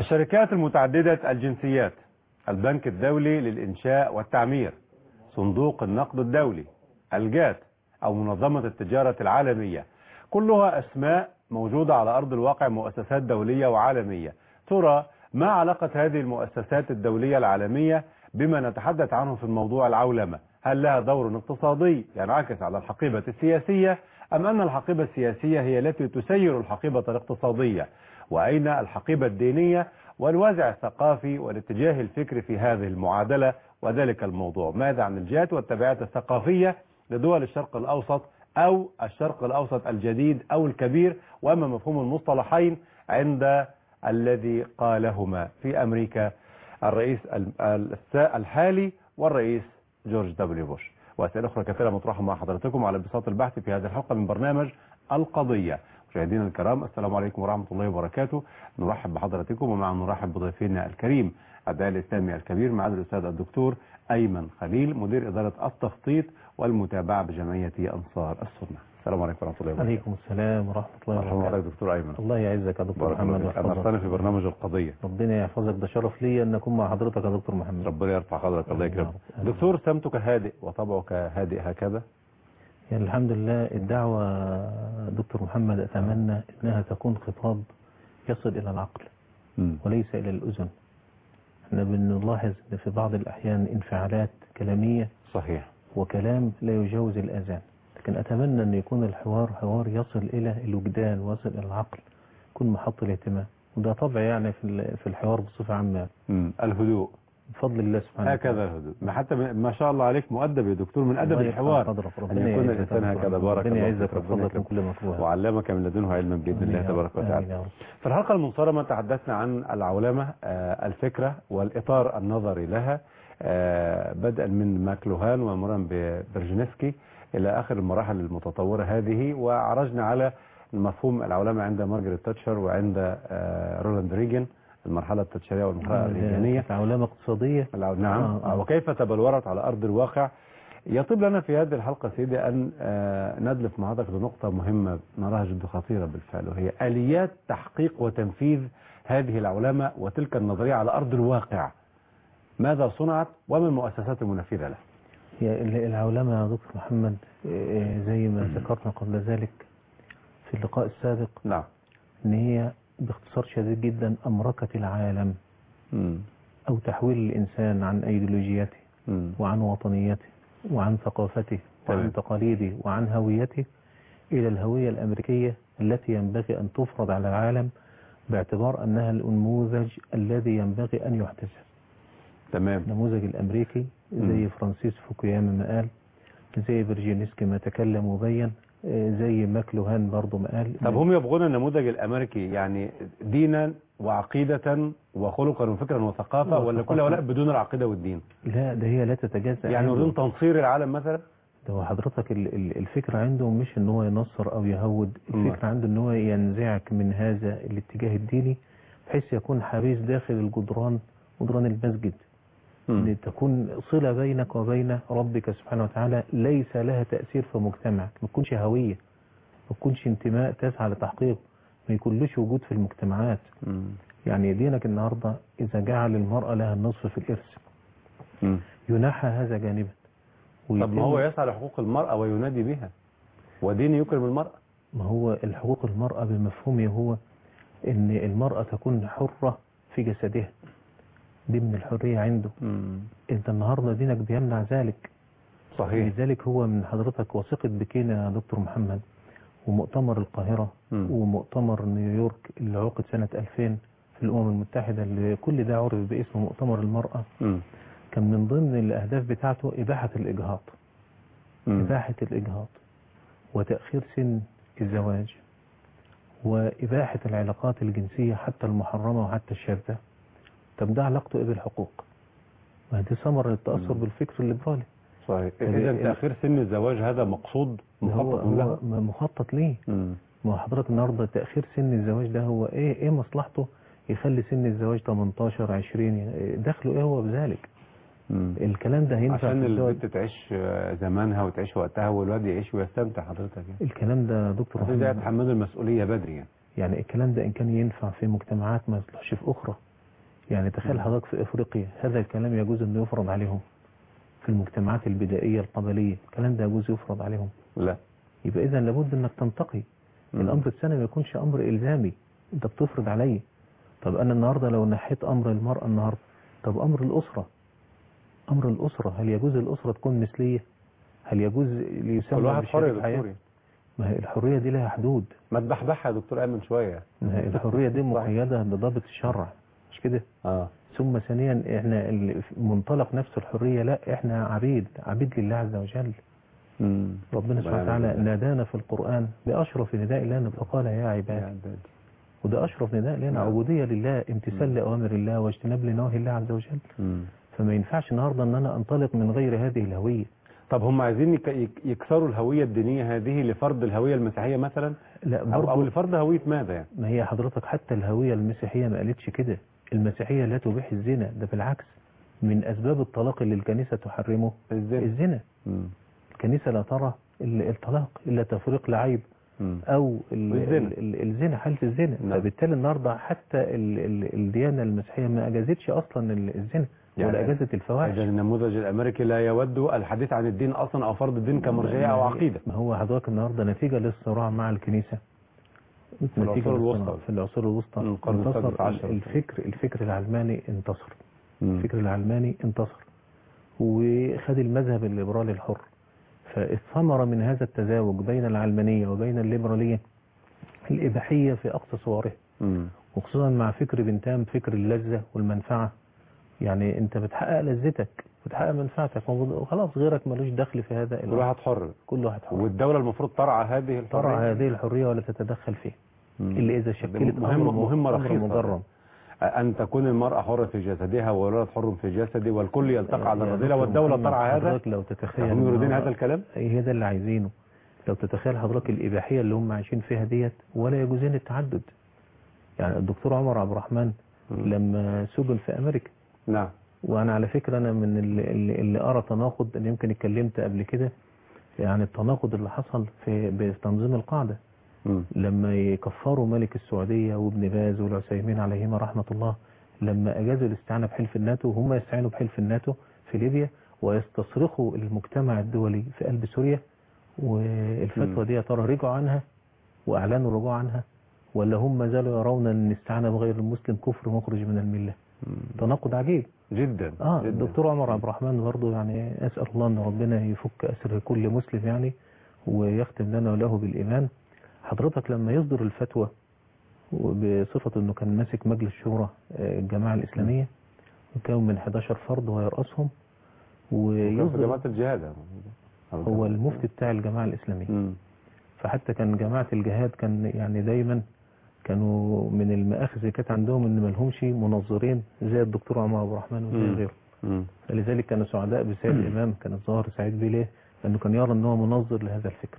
الشركات المتعددة الجنسيات البنك الدولي للإنشاء والتعمير صندوق النقد الدولي الجات أو منظمة التجارة العالمية كلها أسماء موجودة على أرض الواقع مؤسسات دولية وعالمية ترى ما علاقة هذه المؤسسات الدولية العالمية بما نتحدث عنه في الموضوع العولمة هل لها دور اقتصادي ينعكس على الحقيبة السياسية أم أن الحقيبة السياسية هي التي تسير الحقيبة الاقتصادية وأين الحقيبة الدينية والوازع الثقافي والاتجاه الفكري في هذه المعادلة وذلك الموضوع ماذا عن الجهات والتبعات الثقافية لدول الشرق الأوسط أو الشرق الأوسط الجديد أو الكبير وأما مفهوم المصطلحين عند الذي قالهما في أمريكا الرئيس الحالي والرئيس جورج دبليو بوش وأسئلة أخرى كثيرة مطروحة مع حضراتكم على بساط البحث في هذه الحلقة من برنامج القضية مشاهدينا الكرام السلام عليكم ورحمة الله وبركاته نرحب بحضراتكم ومع نرحب بضيفنا الكريم الداعي الإسلامي الكبير معالي الأستاذ الدكتور أيمن خليل مدير إدارة التخطيط والمتابعة بجمعية أنصار السنة السلام عليكم ورحمة الله وبركاته عليكم السلام ورحمة الله مرحبا وبركاته بك دكتور أيمن الله يعزك يا دكتور بارك محمد الله فيك. أنا ويحفظك أرسلني في برنامج القضية ربنا يحفظك ده شرف لي أن أكون مع حضرتك يا دكتور محمد ربنا يرفع قدرك الله يكرمك يا رب. دكتور سمتك هادئ وطبعك هادئ هكذا يعني الحمد لله الدعوة دكتور محمد أتمنى أنها تكون خطاب يصل إلى العقل مم. وليس إلى الأذن احنا بنلاحظ أن في بعض الأحيان انفعالات كلامية صحيح وكلام لا يجاوز الأذان لكن أتمنى أن يكون الحوار حوار يصل إلى الوجدان ويصل إلى العقل يكون محط الاهتمام وده طبع يعني في ال- في الحوار بصفة عامة مم. الهدوء بفضل الله سبحانه هكذا الهدوء ما حتى ما شاء الله عليك مؤدب يا دكتور من أدب الله يرفع الحوار قدرك. أن ربنا يكون يعزك الإنسان يا دكتور هكذا محمد. بارك ربنا الله يعزك فيك ربنا ويحفظك من يكرمك. كل مكروه وعلمك من لدنه علما بإذن الله تبارك آمين وتعالى يا رب. في الحلقة المنصرمة تحدثنا عن العولمة آه، الفكرة والإطار النظري لها آه، بدءا من ماكلوهان ومرا ببرجنسكي إلى آخر المراحل المتطورة هذه وعرجنا على مفهوم العولمة عند مارجريت تاتشر وعند آه، رولاند ريجن المرحلة التاتشرية والمرحلة الريجانية علامة اقتصادية العو- نعم آه، آه. وكيف تبلورت على أرض الواقع يطيب لنا في هذه الحلقة سيدي أن آه، ندلف مع حضرتك لنقطة مهمة نراها جد خطيرة بالفعل وهي آليات تحقيق وتنفيذ هذه العولمة وتلك النظرية على أرض الواقع ماذا صنعت وما المؤسسات المنفذة لها هي ال- العولمة يا دكتور محمد آه، زي ما ذكرنا قبل ذلك في اللقاء السابق نعم ان هي باختصار شديد جدا امركت العالم مم. او تحويل الانسان عن ايديولوجيته مم. وعن وطنيته وعن ثقافته تمام. وعن تقاليده وعن هويته الى الهوية الامريكية التي ينبغي ان تفرض على العالم باعتبار انها النموذج الذي ينبغي ان يحتسب تمام النموذج الامريكي زي فرانسيس فوكوياما ما قال زي فيرجينسكي ما تكلم وبين آه، زي ماكلوهان برضو ما قال طب هم يبغون النموذج الأمريكي يعني دينا وعقيدة وخلقا وفكرا وثقافة ولا كل وثقافة. هؤلاء بدون العقيدة والدين لا ده هي لا تتجزأ يعني عنده. بدون تنصير العالم مثلا ده هو حضرتك ال- ال- الفكرة عنده مش ان هو ينصر او يهود أمال. الفكرة عنده ان هو ينزعك من هذا الاتجاه الديني بحيث يكون حبيس داخل الجدران جدران المسجد ان تكون صلة بينك وبين ربك سبحانه وتعالى ليس لها تأثير في مجتمعك ما تكونش هوية ما تكونش انتماء تسعى لتحقيقه ما يكونلوش وجود في المجتمعات مم. يعني دينك النهاردة إذا جعل المرأة لها النصف في الإرث مم. ينحى هذا جانبا طب ما ويتم- هو يسعى لحقوق المرأة وينادي بها ودين يكرم المرأة ما هو الحقوق المرأة بمفهومه هو ان المرأة تكون حرة في جسدها دي من الحرية عنده انت النهاردة دينك بيمنع ذلك صحيح لذلك هو من حضرتك وثيقة بكين يا دكتور محمد ومؤتمر القاهرة مم. ومؤتمر نيويورك اللي عقد سنة 2000 في الأمم المتحدة اللي كل ده عرف باسم مؤتمر المرأة مم. كان من ضمن الأهداف بتاعته إباحة الإجهاض مم. إباحة الإجهاض وتأخير سن الزواج وإباحة العلاقات الجنسية حتى المحرمة وحتى الشاذة طب ده علاقته إيه بالحقوق؟ ما دي ثمرة للتأثر مم. بالفكر الليبرالي صحيح طب إذا ال- تأخير سن الزواج هذا مقصود هو مخطط هو له م- مخطط ليه؟ مم. ما هو حضرتك النهارده تأخير سن الزواج ده هو إيه إيه مصلحته؟ يخلي سن الزواج 18 20 يعني دخله إيه هو بذلك؟ مم. الكلام ده هينفع عشان في الدول البنت تعيش آه، زمانها وتعيش وقتها والواد يعيش ويستمتع حضرتك يعني الكلام ده دكتور عشان ده محمد يتحملوا المسؤولية بدري يعني يعني الكلام ده إن كان ينفع في مجتمعات ما يصلحش في أخرى يعني تخيل حضرتك في افريقيا هذا الكلام يجوز انه يفرض عليهم في المجتمعات البدائيه القبليه الكلام ده يجوز يفرض عليهم لا يبقى اذا لابد انك تنتقي مم. الامر الثاني ما يكونش امر الزامي انت بتفرض عليه طب انا النهارده لو نحيت امر المراه النهارده طب امر الاسره امر الاسره هل يجوز الاسره تكون مثليه هل يجوز ليسمى كل واحد حر يا بشريك حياة؟ دكتور ما هي الحريه دي لها حدود ما تبحبحها يا دكتور ايمن شويه ما هي الحريه دي مقيده بضابط الشرع مش كده اه ثم ثانيا احنا ال- منطلق نفس الحريه لا احنا عبيد عبيد لله عز وجل مم. ربنا سبحانه ونعم وتعالى بالله. نادانا في القرآن بأشرف نداء لنا فقال يا يا عباد عبادي. وده أشرف نداء لنا نعم. عبودية لله امتثال لأوامر الله واجتناب لنواهي الله عز وجل مم. فما ينفعش النهاردة أن أنا أنطلق من غير هذه الهوية طب هم عايزين يك- يك- يكسروا الهويه الدينيه هذه لفرض الهويه المسيحيه مثلا لا او, أو برضه لفرض هويه ماذا يعني ما هي حضرتك حتى الهوية المسيحية ما قالتش كده المسيحية لا تبيح الزنا ده بالعكس من أسباب الطلاق اللي الكنيسة تحرمه ازاي الزنا مم. الكنيسة لا ترى ال- الطلاق إلا تفريق لعيب مم. او ال- والزنا. ال- ال- الزنا حاله الزنا نعم. فبالتالي النهارده حتى ال ال الديانه المسيحيه ما اجازتش اصلا ال- الزنا يعني ولا اجازت الفواحش اذا النموذج الامريكي لا يود الحديث عن الدين اصلا او فرض الدين كمرجعيه او ما هي- عقيده ما هو حضرتك النهارده نتيجه للصراع مع الكنيسه نتيجة العصور الوسطى. للصراع في العصور الوسطى من القرن انتصر السادس عشر. الفكر الفكر العلماني انتصر مم. الفكر العلماني انتصر وخد المذهب الليبرالي الحر فالثمرة من هذا التزاوج بين العلمانية وبين الليبرالية الإباحية في أقصى صورها مم. وخصوصا مع فكر بنتام فكر اللذة والمنفعة يعني انت بتحقق لذتك بتحقق منفعتك وخلاص غيرك ملوش دخل في هذا كل الأمر. واحد حر كل واحد حر والدوله المفروض ترعى هذه الحريه ترى هذه الحرية ولا تتدخل فيه مم. إلا إذا شكلت مهمة أمر- مهمة أمر رخيصة مجرم أن تكون المرأة حرة في جسدها والولد حر في جسده والكل يلتقي على يا الرذيلة دكتور والدولة محمد، ترعى هذا حضرتك لو تتخيل هم يريدون النهاردة- هذا الكلام أي هي ده اللي عايزينه لو تتخيل حضرتك الإباحية اللي هم عايشين فيها ديت ولا يجوزين التعدد يعني الدكتور عمر عبد الرحمن مم. لما سجن في أمريكا نعم وانا على فكره انا من اللي, اللي, اللي ارى تناقض اللي يمكن اتكلمت قبل كده يعني التناقض اللي حصل في بتنظيم القاعده مم. لما يكفروا ملك السعوديه وابن باز والعثيمين عليهما رحمه الله لما اجازوا الاستعانه بحلف الناتو هم يستعينوا بحلف الناتو في ليبيا ويستصرخوا المجتمع الدولي في قلب سوريا والفتوى دي يا ترى رجعوا عنها واعلنوا الرجوع عنها ولا هم ما زالوا يرون ان الاستعانه بغير المسلم كفر مخرج من المله مم. تناقض عجيب جدا اه جداً. الدكتور عمر عبد الرحمن برضه يعني اسال الله ان ربنا يفك اسر كل مسلم يعني ويختم لنا وله بالايمان حضرتك لما يصدر الفتوى بصفه انه كان ماسك مجلس شورى آه، الجماعه الاسلاميه وكان من 11 فرد ويرأسهم وكان في ويصدر جماعة الجهاد هو المفتي بتاع الجماعه الاسلاميه مم. فحتى كان جماعه الجهاد كان يعني دايما كانوا من المآخذ اللي كانت عندهم ان ما لهمش منظرين زي الدكتور عمر عبد الرحمن وزي مم. غيره مم. فلذلك كانوا سعداء بسيد الإمام كان الظاهر سعيد بيه ليه؟ لأنه كان يرى أنه منظر لهذا الفكر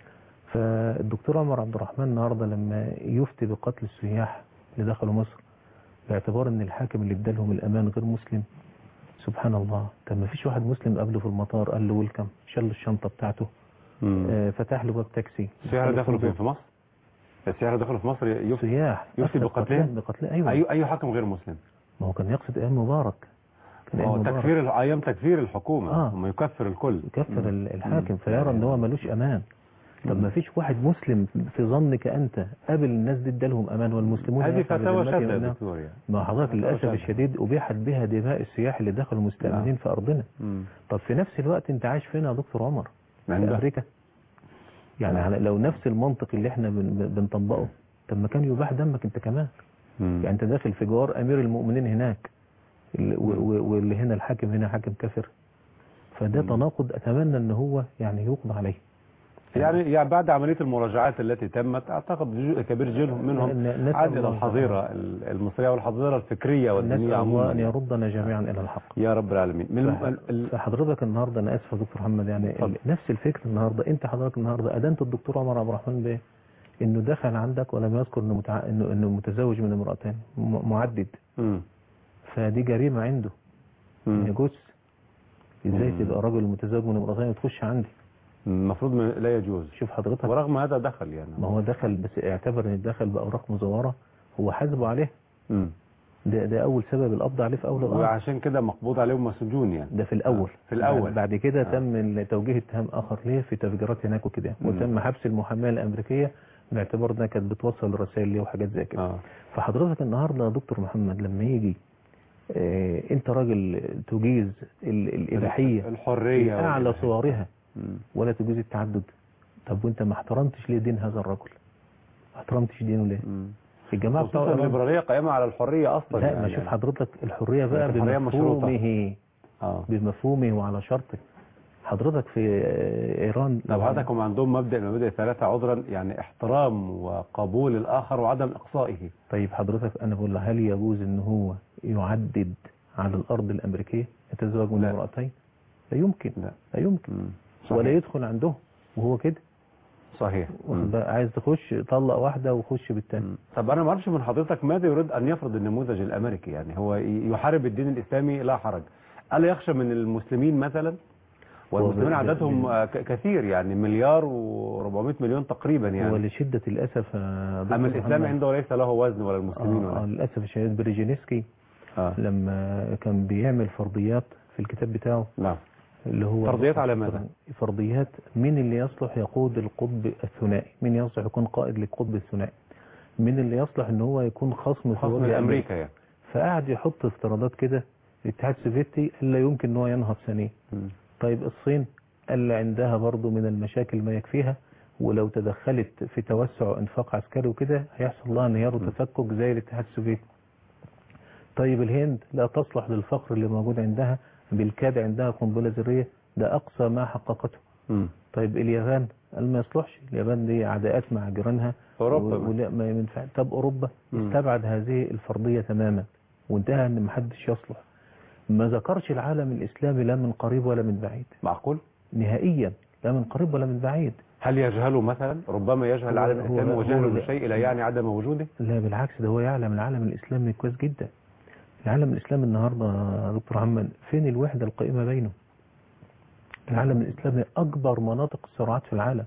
فالدكتور عمر عبد الرحمن النهاردة لما يفتي بقتل السياح اللي دخلوا مصر باعتبار أن الحاكم اللي ادالهم الأمان غير مسلم سبحان الله طب ما فيش واحد مسلم قبله في المطار قال له ويلكم شال الشنطة بتاعته مم. آه فتح له باب تاكسي السياحة دخل دخلوا فندق. فين في مصر السياحة دخلوا في مصر يفتي سياح يفتي أخذ بقتلهم؟ قتلهم- بقتلهم أيوة أي أي حكم غير مسلم ما هو كان يقصد أيام مبارك كان أيام هو مبارك. تكفير ال- أيام تكفير الحكومة آه. هم يكفر الكل يكفر ال- الحاكم مم. فيرى ان هو ملوش امان طب مم. ما فيش واحد مسلم في ظنك انت قابل الناس دي ادالهم امان والمسلمون هذه يفعل فتاوى بذمتهم شاذة يا أنهم- دكتور يعني ما حضرتك فتاوى للاسف شاذة. الشديد ابيحت بها دماء السياح اللي دخلوا مستأمنين نعم. في ارضنا مم. طب في نفس الوقت انت عايش فين يا دكتور عمر من في ده؟ امريكا يعني نعم. على لو نفس المنطق اللي احنا بن- بن- بنطبقه طب ما كان يباح دمك انت كمان مم. يعني انت داخل في جوار امير المؤمنين هناك ال- و- و- واللي هنا الحاكم هنا حاكم كافر فده مم. تناقض اتمنى ان هو يعني يقضى عليه يعني يعني بعد عملية المراجعات التي تمت أعتقد جزء كبير جيلهم منهم ن- نسأل عاد إلى الله الحظيرة ال- المصرية والحظيرة الفكرية والدينية نسأل الله عموما أن يعني. يردنا جميعا إلى الحق يا رب العالمين من فح- ال- ال- فحضرتك النهاردة أنا آسف يا دكتور محمد يعني اتفضل. ال- نفس الفكر النهاردة أنت حضرتك النهاردة أدنت الدكتور عمر عبد الرحمن بيه إنه دخل عندك ولم يذكر إنه متع... إنه إنه متزوج من امرأتين م- معدد مم. فدي جريمة عنده مم. يجوز إزاي مم. تبقى راجل متزوج من امرأتين وتخش عندي المفروض ما- لا يجوز شوف حضرتك ورغم هذا دخل يعني ما هو دخل بس اعتبر إن دخل بأوراق مزورة هو حاسبه عليه مم. ده ده اول سبب القبض عليه في اول الامر وعشان كده مقبوض عليهم مسجون يعني ده في الاول في الأول. بعد- بعد كده آه. تم توجيه اتهام اخر ليه في تفجيرات هناك وكده مم. وتم حبس المحاماه الامريكيه باعتبار انها كانت بتوصل رسائل ليه وحاجات زي كده اه فحضرتك النهارده يا دكتور محمد لما يجي آه انت راجل تجيز ال- الاباحيه الحريه في اعلى والإباحية. صورها مم. ولا تجيز التعدد طب وانت ما احترمتش ليه دين هذا الرجل ما احترمتش دينه ليه مم. الجماعه خصوصا بتوع إيران- الليبراليه قائمه على الحريه اصلا لا يعني ما شوف حضرتك الحريه بقى الحرية مشروطة. بمفهومه اه بمفهومه وعلى شرطه حضرتك في آه، ايران طب حضرتك هم عندهم مبدا من المبادئ الثلاثه عذرا يعني احترام وقبول الاخر وعدم اقصائه طيب حضرتك انا بقول له هل يجوز ان هو يعدد على الارض الامريكيه يتزوج من لا. امرأتين لا يمكن لا لا يمكن مم. ولا صحيح. يدخل عندهم وهو كده صحيح واخد مم. بالك؟ عايز تخش طلق واحده وخش بالتاني مم. طب انا ما اعرفش من حضرتك ماذا يريد ان يفرض النموذج الامريكي يعني هو ي- يحارب الدين الاسلامي لا حرج الا يخشى من المسلمين مثلا والمسلمين هو ب- عددهم ب- آه، ك- كثير يعني مليار و400 مليون تقريبا يعني ولشده الاسف يا دكتور اما الاسلام محمد، عنده ليس له وزن ولا المسلمين آه آه ولا للاسف الشديد بريجينسكي آه. لما كان بيعمل فرضيات في الكتاب بتاعه نعم اللي هو فرضيات على ماذا؟ فرضيات مين اللي يصلح يقود القطب الثنائي مين يصلح يكون قائد للقطب الثنائي مين اللي يصلح ان هو يكون خصم في خاصة وجه امريكا يعني فقعد يحط افتراضات كده الاتحاد السوفيتي قال لا يمكن ان هو ينهض ثانيا مم. طيب الصين قال عندها برضو من المشاكل ما يكفيها ولو تدخلت في توسع انفاق عسكري وكده هيحصل لها انهيار وتفكك زي الاتحاد السوفيتي طيب الهند لا تصلح للفقر اللي موجود عندها بالكاد عندها قنبله ذريه ده اقصى ما حققته مم. طيب اليابان قال ما يصلحش اليابان دي عداءات مع جيرانها أوروبا. و- ولا ما ينفع طب اوروبا مم. استبعد هذه الفرضيه تماما وانتهى ان محدش يصلح ما ذكرش العالم الاسلامي لا من قريب ولا من بعيد معقول نهائيا لا من قريب ولا من بعيد هل يجهله مثلا ربما يجهل هو- العالم هو- الاسلامي هو- وجهله لا. بالشيء لا يعني عدم وجوده لا بالعكس ده هو يعلم العالم الاسلامي كويس جدا العالم الاسلامي النهارده يا دكتور محمد فين الوحده القائمه بينه العالم الاسلامي اكبر مناطق الصراعات في العالم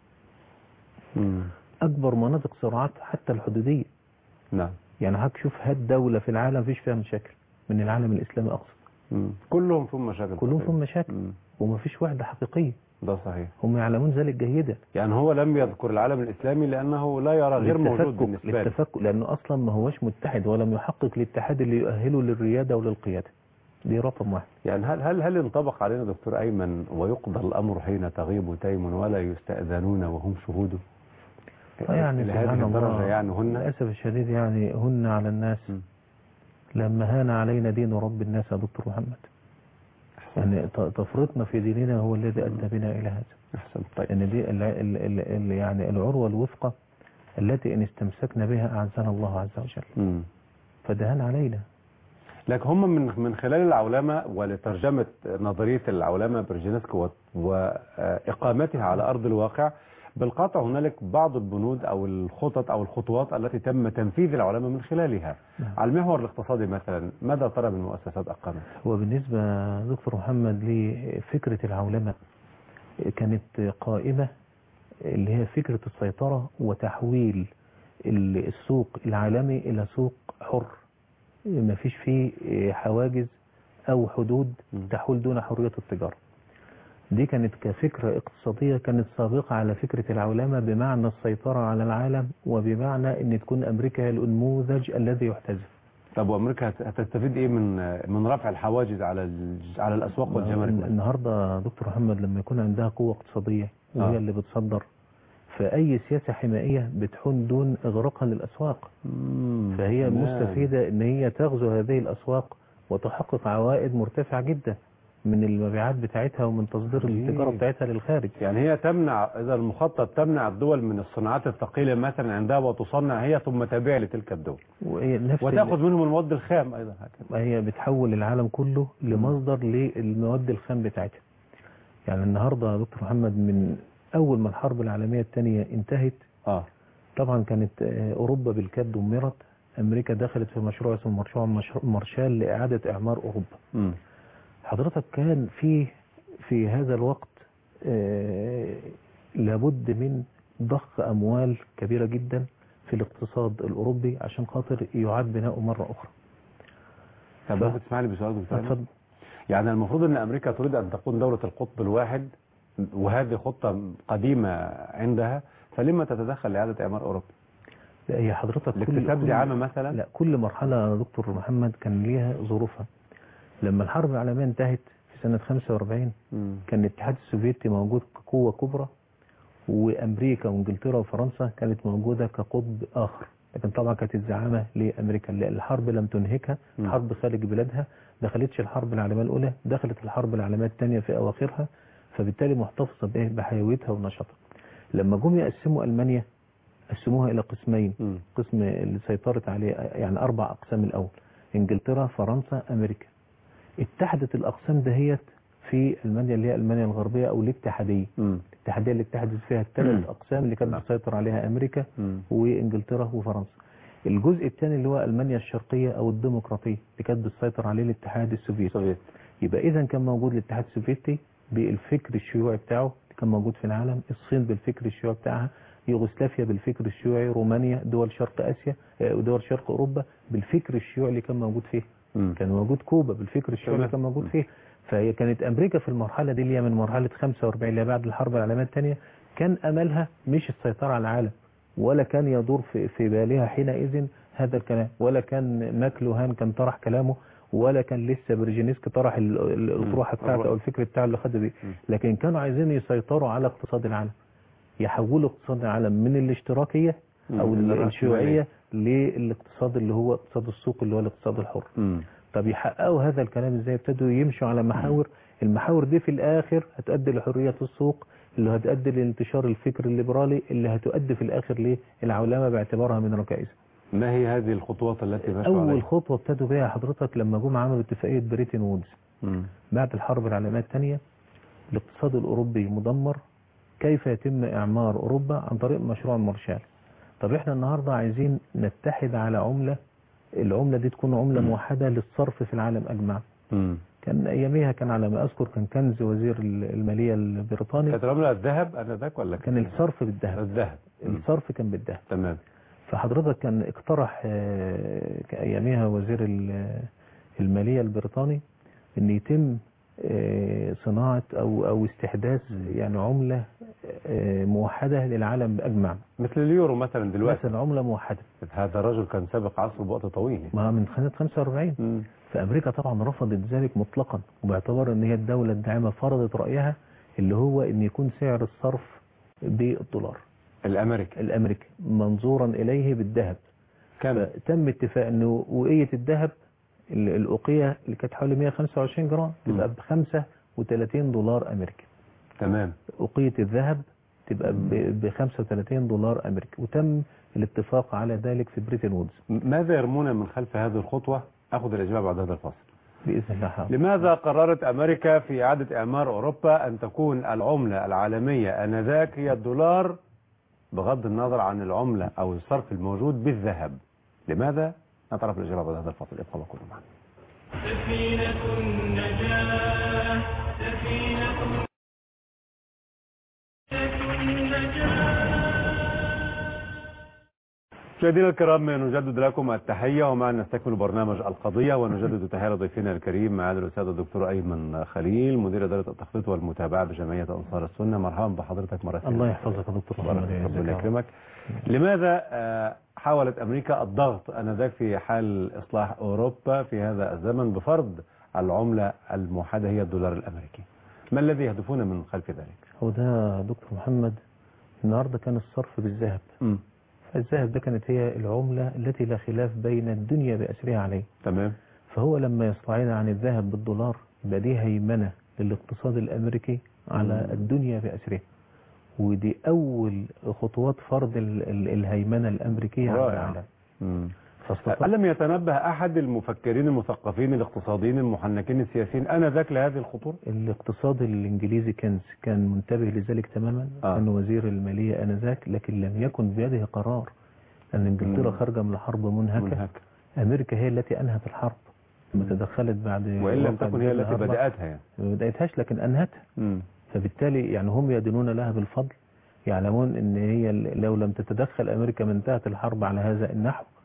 مم. اكبر مناطق صراعات حتى الحدوديه نعم يعني هاك شوف هات دولة في العالم فيش فيها مشاكل من العالم الإسلامي أقصد مم. كلهم فيهم مشاكل كلهم تقريباً. فيهم مشاكل مم. ومفيش وحدة حقيقية ده صحيح هم يعلمون ذلك جيدا يعني هو لم يذكر العالم الاسلامي لانه لا يرى غير موجود للتفكك- بالنسبه له للتفكك لأنه أصلا ما هوش متحد ولم يحقق الاتحاد اللي يؤهله للريادة وللقيادة دي رقم واحد يعني هل هل هل ينطبق علينا دكتور ايمن ويقضى الامر حين تغيب تيم ولا يستاذنون وهم شهود يعني لهذه سبحان الدرجه الله يعني هن للأسف الشديد يعني هن على الناس مم. لما هان علينا دين رب الناس يا دكتور محمد يعني ت- تفرطنا في ديننا هو الذي أدى بنا إلى هذا احسن طيب لأن دي ال ال ال ال يعني العروة الوثقى التي إن استمسكنا بها أعزنا الله عز وجل مم. فدهان علينا لكن هم من من خلال العولمه ولترجمه نظريه العولمه برجينسكي و- واقامتها على ارض الواقع بالقطع هنالك بعض البنود او الخطط او الخطوات التي تم تنفيذ العولمه من خلالها نعم. على المحور الاقتصادي مثلا ماذا ترى من مؤسسات اقامت وبالنسبة دكتور محمد لفكرة العولمة كانت قائمة اللي هي فكرة السيطرة وتحويل ال- السوق العالمي إلى سوق حر ما فيش فيه حواجز أو حدود م. تحول دون حرية التجارة دي كانت كفكرة اقتصادية كانت سابقة على فكرة العولمة بمعنى السيطرة على العالم وبمعنى أن تكون أمريكا هي النموذج الذي يحتذف طب وامريكا هت- هتستفيد ايه من من رفع الحواجز على ال- على الاسواق والجمارك مثلاً؟ النهارده دكتور محمد لما يكون عندها قوة اقتصادية وهي آه. اللي بتصدر فأي سياسة حمائية بتحون دون إغراقها للأسواق مم. فهي تمام. مستفيدة إن هي تغزو هذه الأسواق وتحقق عوائد مرتفعة جدا من المبيعات بتاعتها ومن تصدير جميل. التجارة بتاعتها للخارج يعني هي تمنع اذا المخطط تمنع الدول من الصناعات الثقيله مثلا عندها وتصنع هي ثم تبيع لتلك الدول وهي نفس وتاخذ منهم المواد الخام ايضا هكذا هي بتحول العالم كله لمصدر للمواد الخام بتاعتها يعني النهارده يا دكتور محمد من أول ما الحرب العالمية الثانية انتهت اه طبعا كانت آه، أوروبا بالكاد دمرت أمريكا دخلت في مشروع اسمه مشروع مشروع مارشال لإعادة إعمار أوروبا مم. حضرتك كان في في هذا الوقت آه، لابد من ضخ أموال كبيرة جدا في الاقتصاد الأوروبي عشان خاطر يعاد بناؤه مرة أخرى طب ف- ممكن تسمعني بسؤال دكتور أيمن؟ اتفضل يعني المفروض ان امريكا تريد ان تكون دولة القطب الواحد وهذه خطة قديمة عندها فلما تتدخل لإعادة إعمار أوروبا؟ لا هي حضرتك كل لاكتساب كل- دعامة مثلا؟ لا كل مرحلة يا دكتور محمد كان ليها ظروفها لما الحرب العالمية انتهت في سنة 45 مم. كان الاتحاد السوفيتي موجود كقوة كبرى وأمريكا وإنجلترا وفرنسا كانت موجودة كقطب آخر لكن طبعا كانت الزعامة لأمريكا لأن الحرب لم تنهكها مم. الحرب خارج بلادها دخلتش الحرب العالمية الأولى دخلت الحرب العالمية الثانية في أواخرها فبالتالي محتفظة بإيه؟ بحيويتها ونشاطها لما جم يقسموا ألمانيا قسموها إلى قسمين مم. قسم اللي سيطرت عليه يعني أربع أقسام الأول إنجلترا فرنسا أمريكا اتحدت الأقسام دهيت في ألمانيا اللي هي ألمانيا الغربية أو الاتحادية مم. الاتحادية اللي اتحدت فيها الثلاث أقسام اللي كانت بتسيطر عليها أمريكا مم. وإنجلترا وفرنسا الجزء الثاني اللي هو ألمانيا الشرقية أو الديمقراطية اللي كانت بتسيطر عليه الاتحاد السوفيتي سوفيت يبقى إذا كان موجود الاتحاد السوفيتي بالفكر الشيوعي بتاعه اللي كان موجود في العالم الصين بالفكر الشيوعي بتاعها يوغوسلافيا بالفكر الشيوعي رومانيا دول شرق آسيا آه، ودول شرق أوروبا بالفكر الشيوعي اللي كان موجود فيه مم. كان موجود كوبا بالفكر الشيوعي اللي كان تمام. موجود فيه فهي كانت امريكا في المرحله دي اللي هي من مرحله 45 اللي هي بعد الحرب العالميه الثانيه كان املها مش السيطره على العالم ولا كان يدور في في بالها حينئذ هذا الكلام ولا كان ماكلوهان كان طرح كلامه ولا كان لسه برجينسكي طرح ال- ال- الاطروحه بتاعته او الفكر بتاعه اللي خده بيه لكن كانوا عايزين يسيطروا على اقتصاد العالم يحولوا اقتصاد العالم من الاشتراكيه او مم. ال- الرأسمالية. الشيوعيه للاقتصاد اللي هو اقتصاد السوق اللي هو الاقتصاد الحر مم. طب يحققوا هذا الكلام ازاي ابتدوا يمشوا على محاور المحاور دي في الاخر هتؤدي لحرية السوق اللي هتؤدي لانتشار الفكر الليبرالي اللي هتؤدي في الاخر للعولمة باعتبارها من ركائزها ما هي هذه الخطوات التي مشوا اول عليها؟ خطوة ابتدوا بها حضرتك لما جم عملوا اتفاقية بريتن وودز مم. بعد الحرب العالمية الثانية الاقتصاد الاوروبي مدمر كيف يتم اعمار اوروبا عن طريق مشروع مارشال طب احنا النهاردة عايزين نتحد على عملة العملة دي تكون عملة موحدة للصرف في العالم اجمع مم. كان اياميها كان على ما اذكر كان كنز وزير الماليه البريطاني كانت العملة الذهب أنذاك ولا كان الصرف بالذهب الذهب مم. الصرف كان بالذهب تمام فحضرتك كان اقترح آه، اياميها وزير ال- الماليه البريطاني ان يتم آه، صناعه او او استحداث يعني عمله آه، موحده للعالم اجمع مثل اليورو مثلا دلوقتي مثلا عمله موحده هذا الرجل كان سابق عصره بوقت طويل ما من سنه 45 مم. فأمريكا طبعا رفضت ذلك مطلقا وباعتبار أن هي الدولة الداعمة فرضت رأيها اللي هو أن يكون سعر الصرف بالدولار الأمريكي الأمريكي منظورا إليه بالذهب كم فتم اتفاق أنه وقية الذهب ال- الأوقية اللي كانت حوالي 125 جرام تبقى ب 35 دولار أمريكي تمام أوقية الذهب تبقى ب 35 دولار أمريكي وتم الاتفاق على ذلك في بريتن وودز ماذا يرمون من خلف هذه الخطوة أخذ الإجابة بعد هذا الفصل بإذن الله حاضر. لماذا قررت أمريكا في إعادة إعمار أوروبا أن تكون العملة العالمية آنذاك هي الدولار بغض النظر عن العملة أو الصرف الموجود بالذهب لماذا؟ نتعرف الإجابة بعد هذا الفصل ابقوا وكونوا معنا سفينة النجاة سفينة مشاهدينا الكرام نجدد لكم التحية ومعنا نستكمل برنامج القضية ونجدد تحية لضيفنا الكريم معالي الأستاذ الدكتور أيمن خليل مدير إدارة التخطيط والمتابعة بجمعية أنصار السنة مرحبا بحضرتك مرة ثانية الله يحفظك يا دكتور محمد ربنا يعزك يا رب. يكرمك لماذا آه، حاولت أمريكا الضغط أنذاك في حال إصلاح أوروبا في هذا الزمن بفرض العملة الموحدة هي الدولار الأمريكي ما الذي يهدفون من خلف ذلك؟ هو ده دكتور محمد النهارده كان الصرف بالذهب مم. فالذهب ده كانت هي العملة التي لا خلاف بين الدنيا بأسرها عليه تمام فهو لما يستعين عن الذهب بالدولار يبقى دي هيمنة للاقتصاد الأمريكي على مم. الدنيا بأسرها ودي أول خطوات فرض ال- ال- الهيمنة الأمريكية على رائع. العالم مم. فاستطاع ألم يتنبه أحد المفكرين المثقفين الاقتصاديين المحنكين السياسيين أنذاك لهذه الخطورة؟ الاقتصاد الإنجليزي كنز كان منتبه لذلك تماما آه. كان وزير المالية آنذاك لكن لم يكن بيده قرار أن إنجلترا مم. خارجة من الحرب منهكة منهك أمريكا هي التي أنهت الحرب لما تدخلت بعد وإن لم واقع تكن هي الدول التي الأربع. بدأتها يعني ما بدأتهاش لكن أنهتها مم. فبالتالي يعني هم يدينون لها بالفضل يعلمون ان هي ال- لو لم تتدخل امريكا ما انتهت الحرب على هذا النحو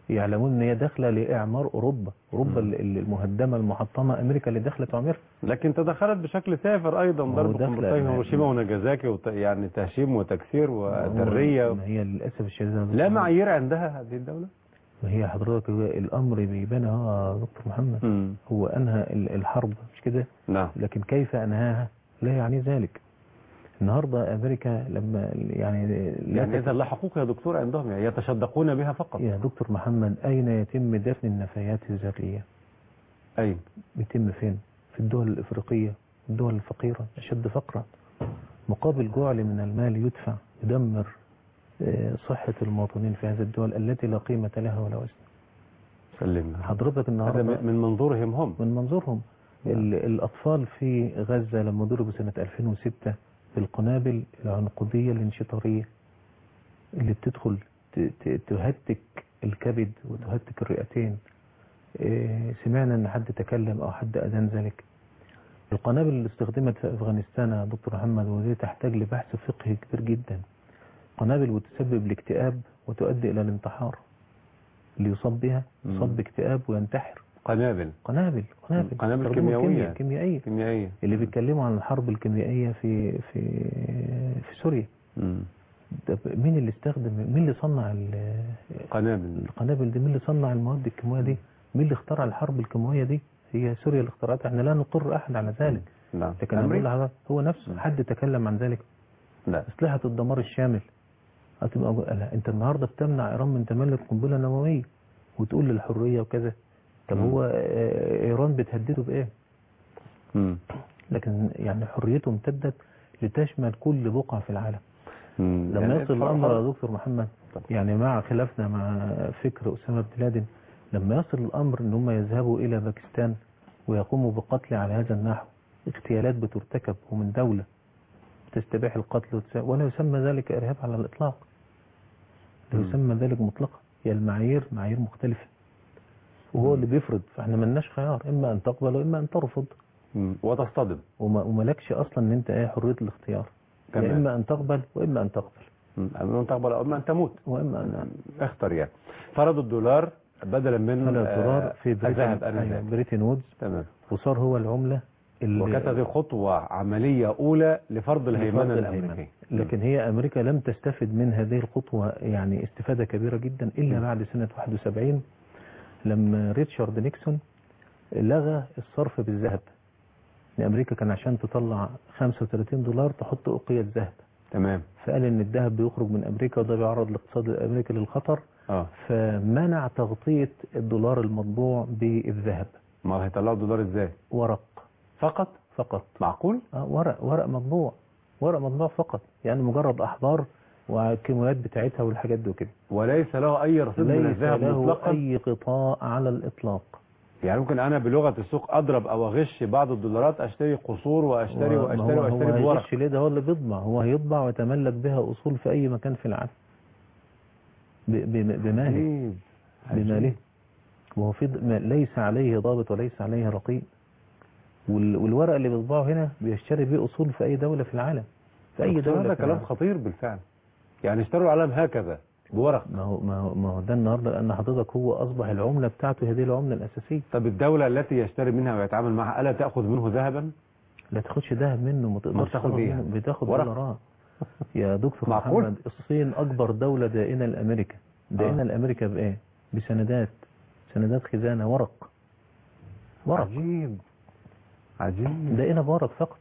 يعلمون ان هي داخله لاعمار اوروبا اوروبا ال- ال- المهدمه المحطمه امريكا اللي دخلت تعمرها لكن تدخلت بشكل سافر ايضا ما هو ضرب داخلة- قنبلتين ما- هيروشيما وناجازاكي وت... يعني تهشيم وتكسير وذريه ما هي للاسف الشديد يا لا دكتور معايير عندها هذه الدوله ما هي حضرتك هو الامر بيبان اهو يا دكتور محمد مم. هو انهى ال- الحرب مش كده نعم لكن كيف انهاها لا يعني ذلك النهارده امريكا لما يعني لا يعني تت- اذا لا حقوق يا دكتور عندهم يعني يتشدقون بها فقط يا دكتور محمد اين يتم دفن النفايات الذريه اي بيتم فين في الدول الافريقيه الدول الفقيره اشد فقرا مقابل جعل من المال يدفع يدمر آه، صحه المواطنين في هذه الدول التي لا قيمه لها ولا وزن سلمنا حضرتك هذا النهارده من من منظورهم هم من منظورهم ال- الأطفال في غزة لما ضربوا سنة 2006 بالقنابل العنقودية الانشطارية اللي بتدخل ت- ت- تهتك الكبد وتهتك الرئتين إيه، سمعنا ان حد تكلم او حد ادان ذلك القنابل اللي استخدمت في افغانستان يا دكتور محمد ودي تحتاج لبحث فقهي كبير جدا قنابل وتسبب الاكتئاب وتؤدي الى الانتحار اللي يصاب بها يصاب مم. باكتئاب وينتحر قنابل قنابل قنابل قنابل استخدموا كيميائية. الكيمياء كيميائية كيميائيه اللي بيتكلموا عن الحرب الكيميائية في في في سوريا مم. طب مين اللي استخدم مين اللي صنع ال- قنابل القنابل دي مين اللي صنع المواد الكيماوية دي مين اللي اخترع الحرب الكيماوية دي هي سوريا اللي اخترعتها احنا لا نقر احد على ذلك نعم لكن أنا بقول أمريكا؟ لحضرتك هو نفسه مم. حد تكلم عن ذلك لا أسلحة الدمار الشامل هتبقى لا انت النهارده بتمنع ايران من تملك قنبله نوويه وتقول للحريه وكذا طب مم. هو آه، ايران بتهدده بايه؟ مم. لكن يعني حريته امتدت لتشمل كل بقعة في العالم مم. لما يعني يصل الحر- الأمر حر- يا دكتور محمد طب. يعني مع خلافنا مع فكر أسامة بن لادن لما يصل الأمر أن هم يذهبوا إلى باكستان ويقوموا بقتل على هذا النحو اغتيالات بترتكب ومن دولة تستبيح القتل وتس... ولا يسمى ذلك إرهاب على الإطلاق لا مم. يسمى ذلك مطلقا هي المعايير معايير مختلفة وهو اللي بيفرض فاحنا ملناش خيار إما أن تقبل وإما أن ترفض مم. وتصطدم وما وملكش اصلا ان انت ايه حريه الاختيار يا تمام. اما ان تقبل واما ان تقبل مم. أما أن تقبل أو أما أن تموت واما ان اختر يعني فرضوا الدولار بدلا من هذا آه، الدولار في بريتن الذهب أنا أيوة، ذهب. بريتن وودز تمام وصار هو العمله اللي وكانت هذه خطوة عملية أولى لفرض الهيمنة لفرض الهيمنة. الأمريكية لكن هي امريكا لم تستفد من هذه الخطوه يعني استفاده كبيره جدا الا م. بعد سنه 71 لما ريتشارد نيكسون لغى الصرف بالذهب ان امريكا كان عشان تطلع 35 دولار تحط اقيه ذهب تمام فقال ان الذهب بيخرج من امريكا وده بيعرض الاقتصاد الامريكي للخطر اه فمنع تغطية الدولار المطبوع بالذهب ما هيطلعوا الدولار ازاي ورق فقط فقط معقول آه ورق ورق مطبوع ورق مطبوع فقط يعني مجرد أحبار والكيماويات بتاعتها والحاجات دي وكده وليس له اي رصيد من ليس الذهب له مطلقا أي قطاع على الإطلاق يعني ممكن انا بلغة السوق اضرب او اغش بعض الدولارات اشتري قصور واشتري هو- واشتري هو- واشتري هو بورق هيغش ليه ده هو اللي بيطبع هو هيطبع ويتملك بها أصول في أي مكان في العالم ب- ب- بماله عجيب. بماله عجيب. وهو في ض- ما- ليس عليه ضابط وليس عليه رقيب وال- والورق اللي بيطبعه هنا بيشتري بيه أصول في أي دولة في العالم في أي دكتور، دولة هذا في كلام العالم. خطير بالفعل يعني اشتروا العالم هكذا بورق ما هو ما هو ما هو ده النهارده لان حضرتك هو اصبح العمله بتاعته هذه العمله الاساسيه طب الدولة التي يشتري منها ويتعامل معها ألا تأخذ منه ذهبا لا تاخدش ذهب منه ما تقدرش بتاخد تاخد إيه منه يعني؟ بتاخد ورق؟ دولارات يا دكتور معقول؟ محمد الصين اكبر دوله دائنه لامريكا دائنه آه. لامريكا بايه بسندات سندات خزانه ورق ورق عجيب عجيب دائنه بورق فقط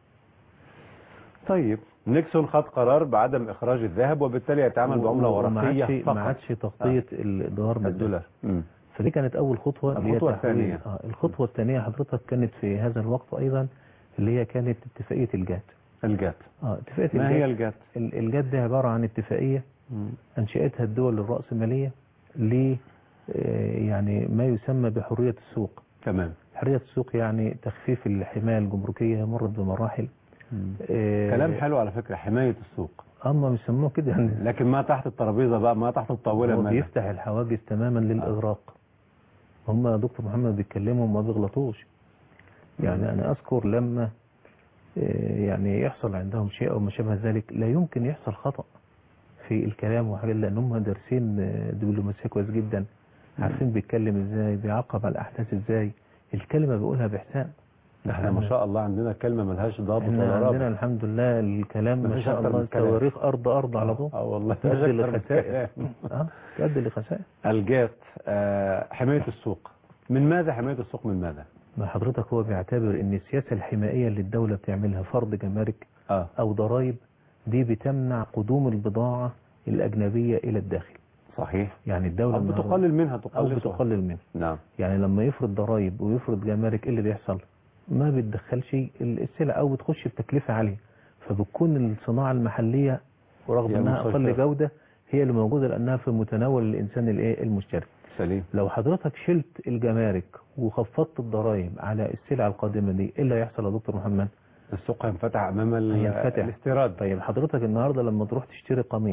طيب نيكسون خد قرار بعدم إخراج الذهب وبالتالي يتعامل بعملة وما ورقية عادش ما فقط عادش تغطيه الدولار بالذهب الدولار مم. فدي كانت اول خطوه اللي هي الخطوة تحويل- الثانية. آه الخطوه الثانيه حضرتك كانت في هذا الوقت ايضا اللي هي كانت اتفاقيه الجات الجات اه اتفاقيه ما الجات هي الجات ال- الجات دي عبارة عن اتفاقية مم. أنشأتها الدول الرأسمالية ل آه، يعني ما يسمى بحرية السوق تمام حرية السوق يعني تخفيف الحماية الجمركية مرت بمراحل آه، كلام حلو على فكرة حماية السوق أما بيسموه كده يعني لكن ما تحت الترابيزة بقى ما تحت الطاولة هو ما بيفتح الحواجز تماما للإغراق هم يا دكتور محمد بيتكلموا ما بيغلطوش يعني أنا أذكر لما آه، يعني يحصل عندهم شيء أو ما شابه ذلك لا يمكن يحصل خطأ في الكلام وحاجات لأن هم دارسين آه، دبلوماسية كويس جدا عارفين بيتكلم ازاي بيعقب على الاحداث ازاي الكلمه بيقولها باحسان احنا ما شاء الله عندنا كلمة ملهاش ضابط احنا ولا عندنا رابط الحمد لله الكلام ما مفيش شاء أكتر الله من الكلام. تواريخ ارض ارض على طول اه والله مفيش تؤدي أكتر من لخسائر الكلام. اه تؤدي لخسائر الجات آه، حماية السوق من ماذا حماية السوق من ماذا ما حضرتك هو بيعتبر ان السياسه الحمائيه اللي الدوله بتعملها فرض جمارك اه او ضرائب دي بتمنع قدوم البضاعه الاجنبيه الى الداخل صحيح يعني الدوله أو النهاردة- بتقلل منها او تقلصها بتقلل منها نعم يعني لما يفرض ضرائب ويفرض جمارك ايه اللي بيحصل ما بتدخلش السلع او بتخش بتكلفه عاليه فبتكون الصناعه المحليه ورغم هي انها اقل المسيطرة. جوده هي اللي موجوده لانها في متناول الانسان الايه المشتري سليم لو حضرتك شلت الجمارك وخفضت الضرائب على السلع القادمه دي ايه اللي هيحصل يا دكتور محمد السوق هينفتح أمام ال- هينفتح. الاستيراد طيب حضرتك النهارده لما تروح تشتري قميص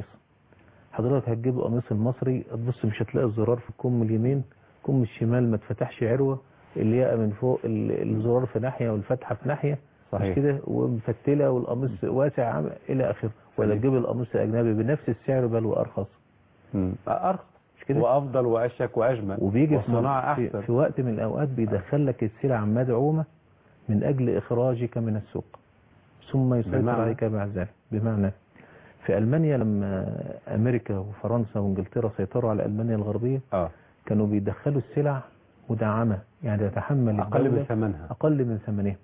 حضرتك هتجيب القميص المصري تبص مش هتلاقي الزرار في الكم اليمين كم الشمال ما اتفتحش عروه الياقه من فوق ال- الزرار في ناحيه والفتحه في ناحيه صحيح. مش كده ومفتله والقميص واسع عم- الى اخره ولا صحيح. تجيب القميص الاجنبي بنفس السعر بل وارخص مم. أرخص مش كده وأفضل وأشيك وأجمل وبيجي في, والصناعة في, أحسن في وقت من الأوقات بيدخل لك السلع مدعومة من أجل إخراجك من السوق ثم يسيطر بمعنى؟ عليك بعد ذلك بمعنى في ألمانيا لما أمريكا وفرنسا وإنجلترا سيطروا على ألمانيا الغربية اه كانوا بيدخلوا السلع مدعمة يعني تتحمل أقل من الدولة ثمنها أقل من ثمنها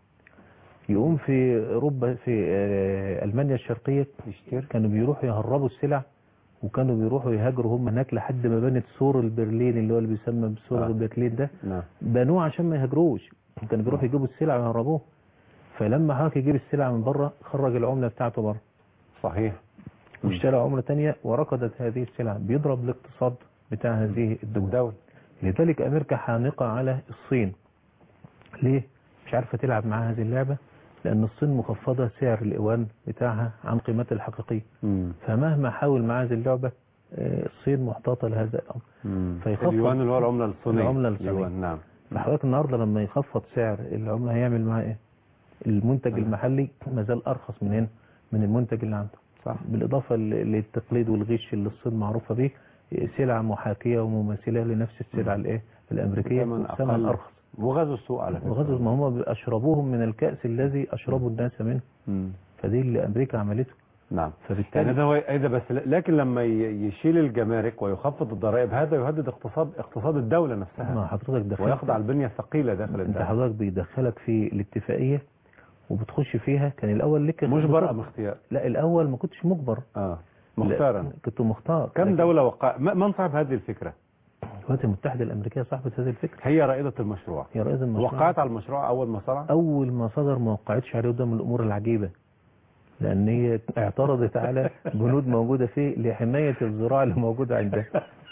يقوم في أوروبا في آه، ألمانيا الشرقية يشتري كانوا بيروحوا يهربوا السلع وكانوا بيروحوا يهاجروا هم هناك لحد ما بنت سور البرلين اللي هو اللي بيسمى بسور آه. البرلين ده نعم بنوه عشان ما يهاجروش كانوا بيروحوا يجيبوا السلع ويهربوه فلما حضرتك يجيب السلع من بره خرج العمله بتاعته بره صحيح مم. واشترى عمله تانية وركضت هذه السلع بيضرب الاقتصاد بتاع هذه الدول الدولة لذلك امريكا حانقه على الصين ليه مش عارفه تلعب معاها هذه اللعبه لان الصين مخفضه سعر الايوان بتاعها عن قيمتها الحقيقيه مم. فمهما حاول مع هذه اللعبه آه، الصين محتاطه لهذا الامر مم. فيخفض اليوان اللي هو العملة الصينية العملة الصينية. اليوان نعم فحضرتك النهارده لما يخفض سعر العمله هيعمل معاه ايه؟ المنتج آه. المحلي ما زال ارخص من هنا من المنتج اللي عنده صح بالاضافه ل- للتقليد والغش اللي الصين معروفه به سلع محاكيه ومماثله لنفس السلع الايه الامريكيه ثمن ثمن أقل. ارخص وغزو السوق على فكرة وغزو ما هم اشربوهم من الكاس الذي اشربوا الناس منه مم. فدي اللي امريكا عملته نعم يعني فبالتالي ده هو اذا بس لكن لما ي- يشيل الجمارك ويخفض الضرائب هذا يهدد اقتصاد اقتصاد الدولة ما نفسها حضرتك دخلت ويخضع البنية الثقيلة داخل انت الدولة حضرتك بيدخلك في الاتفاقيه وبتخش فيها كان الاول لك مجبر ام اختيار لا الاول ما كنتش مجبر اه لا، مختارا كنت مختار كم لكن دولة وقع م- من صاحب هذه الفكرة الولايات المتحده الامريكيه صاحبه هذه الفكره هي رائدة المشروع هي رئيس المشروع وقعت على المشروع اول ما صنع اول ما صدر ما وقعتش عليه ده من الامور العجيبه لان هي اعترضت على بنود موجوده فيه لحمايه الزراعه اللي موجوده عندها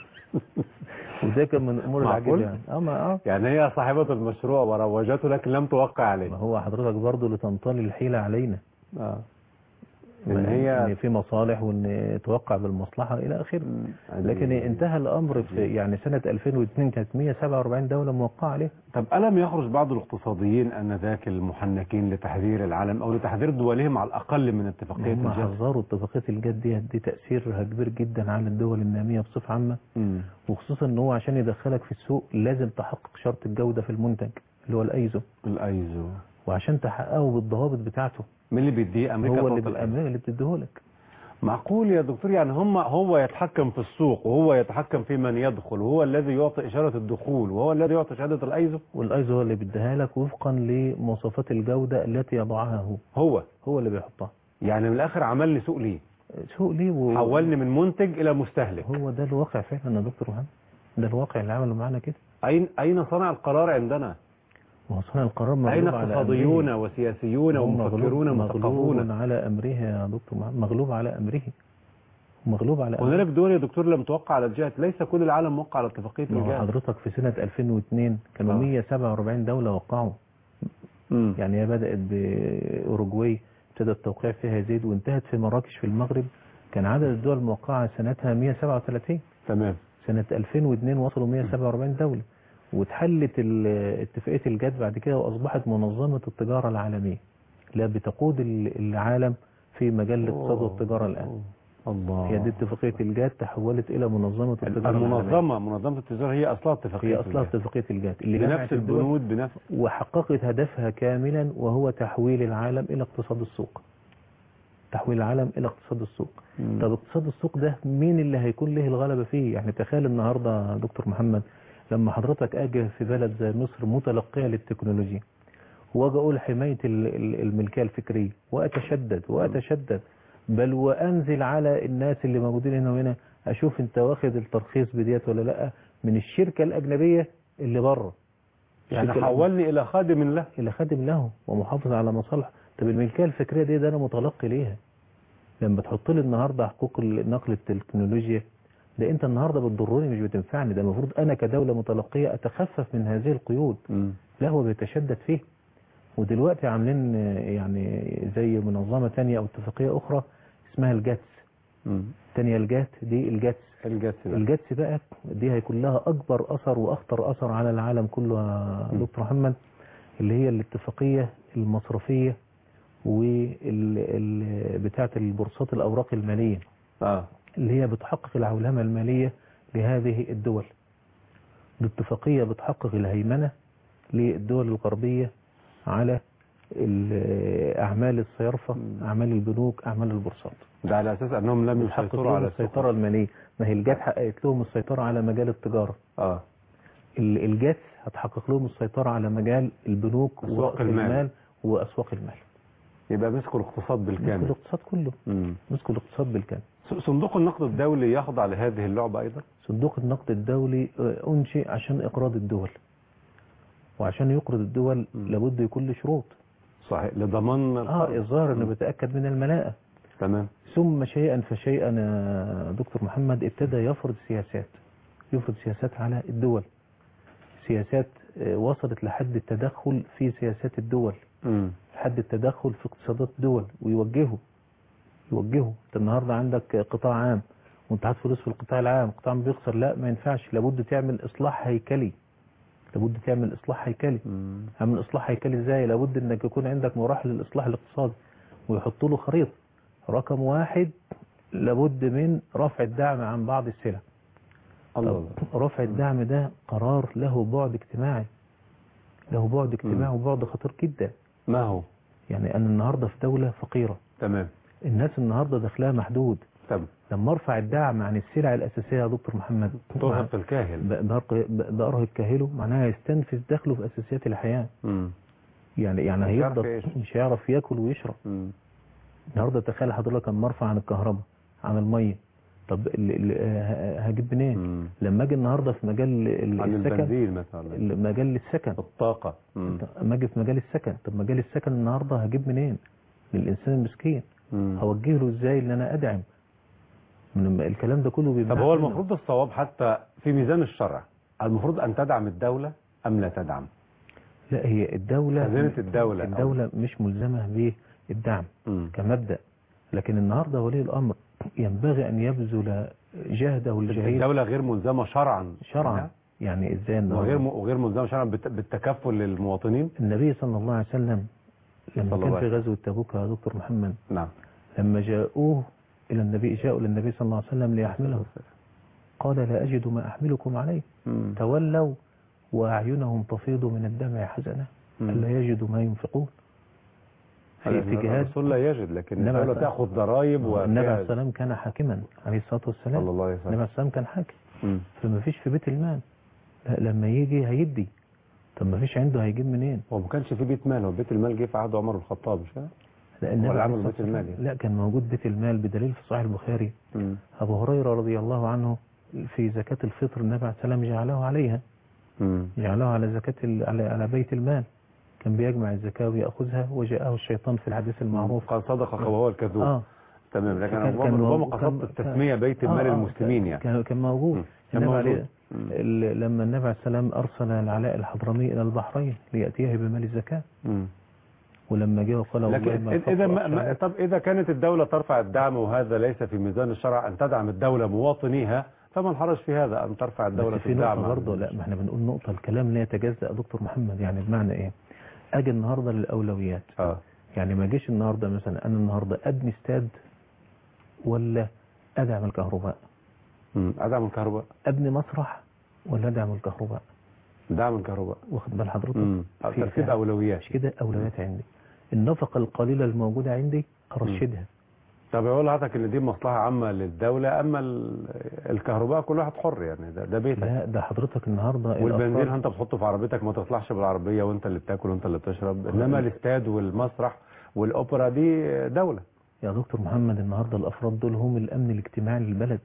وده كان من الامور معقول؟ العجيبه يعني اه ما اه يعني هي صاحبة المشروع وروجته لكن لم توقع ما عليه هو حضرتك برضه لتنطلي الحيله علينا اه ان ان هي في مصالح وان توقع بالمصلحه الى اخره لكن انتهى الامر في يعني سنه 2002 كانت 147 دوله موقعه عليه طب ألم يخرج بعض الاقتصاديين أنذاك المحنكين لتحذير العالم أو لتحذير دولهم على الأقل من اتفاقية هم الجد حذروا اتفاقيه الجد دي دي تاثيرها كبير جدا على الدول الناميه بصفه عامه مم. وخصوصا ان هو عشان يدخلك في السوق لازم تحقق شرط الجودة في المنتج اللي هو الايزو الأيزو وعشان تحققه بالضوابط بتاعته مين اللي بيديه أمريكا هو اللي تعطي الأيزو. بالامريكا اللي بتديهولك معقول يا دكتور يعني هم هو يتحكم في السوق وهو يتحكم في من يدخل وهو الذي يعطي إشارة الدخول وهو الذي يعطي شهادة الأيزو والايزو هو اللي بيديها لك وفقا لمواصفات الجودة التي يضعها هو هو هو اللي بيحطها يعني من الآخر عمل لي سوق ليه سوق ليه و... حولني من منتج إلى مستهلك هو ده الواقع فعلا يا دكتور محمد ده الواقع اللي عمله معانا كده أين أين صنع القرار عندنا ما صنع القرار مغلوب أين على اقتصاديون أمره. وسياسيون هو ومفكرون مغلوب- ومثقفون مغلوب على امره يا دكتور محمد مغلوب على امره مغلوب على امره هنالك دول يا دكتور لم توقع على الجهات ليس كل العالم موقع على اتفاقية ما هو الجهات حضرتك في سنة 2002 كانوا آه. 147 دولة وقعوا مم. يعني هي بدأت بأوروجواي ابتدى التوقيع فيها يزيد وانتهت في مراكش في المغرب كان عدد الدول الموقعة سنتها 137 تمام سنة 2002 وصلوا 147 دولة واتحلت ال- اتفاقية الجد بعد كده وأصبحت منظمة التجارة العالمية لا بتقود ال- العالم في مجال الاقتصاد والتجارة الآن الله هي دي اتفاقية الجات تحولت إلى منظمة التجارة العالمية. المنظمة منظمة التجارة هي أصلها اتفاقية هي أصلها الجات. اتفاقية الجات اللي جمعت بنفس الدول البنود بنفس وحققت هدفها كاملا وهو تحويل العالم إلى اقتصاد السوق تحويل العالم إلى اقتصاد السوق مم. طب اقتصاد السوق ده مين اللي هيكون له الغلبة فيه يعني تخيل النهاردة دكتور محمد لما حضرتك أجي في بلد زي مصر متلقية للتكنولوجيا واجي أقول حماية ال- ال- الملكية الفكرية وأتشدد وأتشدد بل وأنزل على الناس اللي موجودين هنا وهنا أشوف أنت واخد الترخيص بديت ولا لأ من الشركة الأجنبية اللي بره يعني الشركة حولني إلى خادم له اللي خادم له ومحافظ على مصالحه طب الملكيه الفكريه دي ده انا متلقي ليها لما تحط لي النهارده حقوق نقل التكنولوجيا ده انت النهارده بتضرني مش بتنفعني ده المفروض انا كدوله متلقيه اتخفف من هذه القيود مم. لا هو بيتشدد فيه ودلوقتي عاملين آه، يعني زي منظمه تانية او اتفاقيه اخرى اسمها الجاتس مم. تانية الجات دي الجاتس الجات ده. الجاتس بقى دي هيكون لها اكبر اثر واخطر اثر على العالم كله يا م. دكتور محمد اللي هي الاتفاقيه المصرفيه وال بتاعه البورصات الاوراق الماليه اه اللي هي بتحقق العولمه الماليه لهذه الدول دي اتفاقيه بتحقق الهيمنه للدول الغربيه على ال- اعمال الصيرفه م. اعمال البنوك اعمال البورصات ده على أساس أنهم لم بتحقق يسيطروا لهم على السوق السيطره الماليه ما هي الجات حققت لهم السيطره على مجال التجاره اه ال- الجاتس هتحقق لهم السيطرة على مجال البنوك أسواق ورأس المال. المال وأسواق المال يبقى مسكوا الاقتصاد مسكوا بالكامل الاقتصاد كله مم. مسكوا الاقتصاد بالكامل ص- صندوق النقد الدولي يخضع لهذه اللعبة أيضا صندوق النقد الدولي آه، أنشئ عشان إقراض الدول وعشان يقرض الدول مم. لابد يكون له شروط صحيح لضمان اه القرض. الظاهر انه مم. بيتأكد من الملاءة تمام ثم شيئا فشيئا يا دكتور محمد ابتدى يفرض سياسات يفرض سياسات على الدول سياسات آه، وصلت لحد التدخل في سياسات الدول مم. لحد التدخل في اقتصادات دول ويوجهه يوجهه انت النهارده عندك قطاع عام وانت هات فلوس في القطاع العام القطاع عام بيخسر لا ما ينفعش لابد تعمل اصلاح هيكلي لابد تعمل اصلاح هيكلي مم. اعمل اصلاح هيكلي ازاي لابد انك يكون عندك مراحل للاصلاح الاقتصادي ويحطوا له خريطه رقم واحد لابد من رفع الدعم عن بعض السلع الله طب رفع الدعم ده قرار له بعد اجتماعي له بعد اجتماعي وبعد خطير جدا ما هو يعني انا النهارده في دوله فقيره تمام الناس النهارده دخلها محدود تمام لما ارفع الدعم عن السلع الاساسيه يا دكتور محمد ترهق الكاهل ب- برق- ب- بأرهق كاهله معناها يستنفذ دخله في اساسيات الحياه مم. يعني يعني مش هيعرف هيفضل يعيش. مش هيعرف ياكل ويشرب مم. النهارده تخيل حضرتك لما ارفع عن الكهرباء عن الميه طب ال- ال- ه- هجيب منين مم. لما اجي النهارده في مجال ال- عن السكن البنزين مثلا مجال السكن الطاقة مم. لما اجي في مجال السكن طب مجال السكن النهارده هجيب منين للانسان المسكين مم. هوجه له ازاي ان انا ادعم من الم- الكلام ده كله بيبقى طب هو المفروض الصواب حتى في ميزان الشرع المفروض أن تدعم الدولة أم لا تدعم لا هي الدولة خزينة الدولة أو- الدولة مش ملزمة بالدعم مم. كمبدأ لكن النهاردة ولي الأمر ينبغي أن يبذل جهده الجهيد الدولة غير ملزمة شرعا شرعا يعني ازاي وغير النهاردة م- وغير ملزمة شرعا بالت- بالتكفل للمواطنين النبي صلى الله عليه وسلم لما صلى كان الله في عليه غزوة تبوك يا دكتور محمد نعم لما جاءوه إلى النبي جاءوا للنبي صلى الله عليه وسلم ليحمله قال لا أجد ما أحملكم عليه مم. تولوا وأعينهم تفيض من الدمع حزنا مم. ألا يجدوا ما ينفقون في هذا في جهاد الرسول لا يجد لكن النبي الدولة عليه تأخذ ضرائب النبي عليه وفيها- السلام كان حاكما عليه الصلاة والسلام صلى الله عليه النبي وسلم عليه السلام كان حاكم مم. فما فيش في بيت المال لا لما يجي هيدي طب ما فيش عنده هيجيب منين هو ما كانش في بيت مال هو بيت المال جه في عهد عمر بن الخطاب مش كده؟ لا النبي ولا عليه عمل الصلاة بيت المال والسلام- يعني. لا كان موجود بيت المال بدليل في صحيح البخاري مم. أبو هريرة رضي الله عنه في زكاة الفطر النبي عليه السلام جعله عليها مم. جعله على زكاة ال- على على بيت المال كان بيجمع الزكاة ويأخذها وجاءه الشيطان في الحديث المعروف قال صدق وهو الكذوب اه تمام لكن فكان- ربما كان ربما موجود- قصدت كان- التسمية بيت المال آه، آه، المسلمين يعني كان كان موجود مم. كان النبي موجود عليه مم. ال- لما النبي عليه السلام أرسل العلاء الحضرمي إلى البحرين ليأتيه بمال الزكاة مم. ولما جه وقال والله لكن ما إذا فقر ما ما أشعر. طب إذا كانت الدولة ترفع الدعم وهذا ليس في ميزان الشرع أن تدعم الدولة مواطنيها فما الحرج في هذا أن ترفع الدولة بس في الدعم نقطة عن- برضه لا ما احنا بنقول نقطة الكلام لا يتجزأ يا دكتور محمد يعني بمعنى ايه اجي النهاردة للأولويات اه يعني ما جيش النهاردة مثلا انا النهاردة ابني استاد ولا ادعم الكهرباء مم. ادعم الكهرباء ابني مسرح ولا ادعم الكهرباء دعم الكهرباء واخد بال حضرتك مم. في- ترتيب في- اولويات مش كده اولويات عندي النفقه القليله الموجوده عندي ارشدها طب يقول لحضرتك ان دي مصلحه عامه للدوله اما ال- الكهرباء كل واحد حر يعني ده, ده بيتك لا ده حضرتك النهارده والبنزين الأفراد- انت بتحطه في عربيتك ما تطلعش بالعربيه وانت اللي بتاكل وانت اللي بتشرب انما الاستاد والمسرح والاوبرا دي دوله يا دكتور محمد النهارده الافراد دول هم الامن الاجتماعي للبلد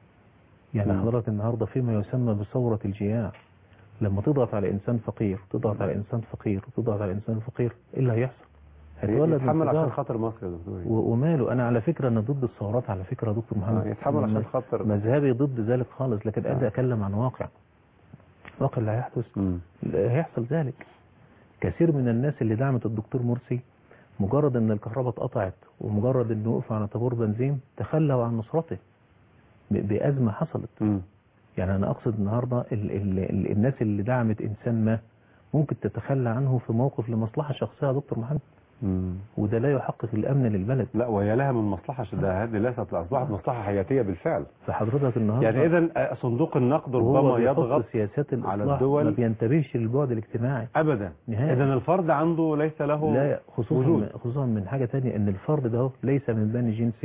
يعني مم. حضرتك النهارده فيما يسمى بثوره الجياع لما تضغط على انسان فقير تضغط على انسان فقير وتضغط على انسان فقير ايه اللي هيحصل؟ هيتولد يتحمل عشان انفجار. خاطر مصر يا دكتور و- وماله انا على فكره انا ضد الثورات على فكره يا دكتور محمد آه، يتحمل عشان م- خاطر مذهبي ضد ذلك خالص لكن انا آه. اتكلم عن واقع واقع اللي هيحدث مم. هيحصل ذلك كثير من الناس اللي دعمت الدكتور مرسي مجرد ان الكهرباء اتقطعت ومجرد انه وقف على طابور بنزين تخلوا عن نصرته ب- بأزمة حصلت مم. يعني انا اقصد النهاردة ال ال ال الناس اللي دعمت انسان ما ممكن تتخلى عنه في موقف لمصلحة شخصية يا دكتور محمد مم. وده لا يحقق الامن للبلد لا وهي لها من مصلحه ش- ده هذه ليست اصبحت مصلحه حياتيه بالفعل فحضرتك النهاردة يعني اذا صندوق النقد وهو ربما بيحط يضغط سياسات على الاصلاح الدول. ما بينتبهش للبعد الاجتماعي ابدا نهائي. اذا الفرد عنده ليس له لا خصوصا وجود. من خصوصا من حاجة تانية ان الفرد ده ليس من بني جنسه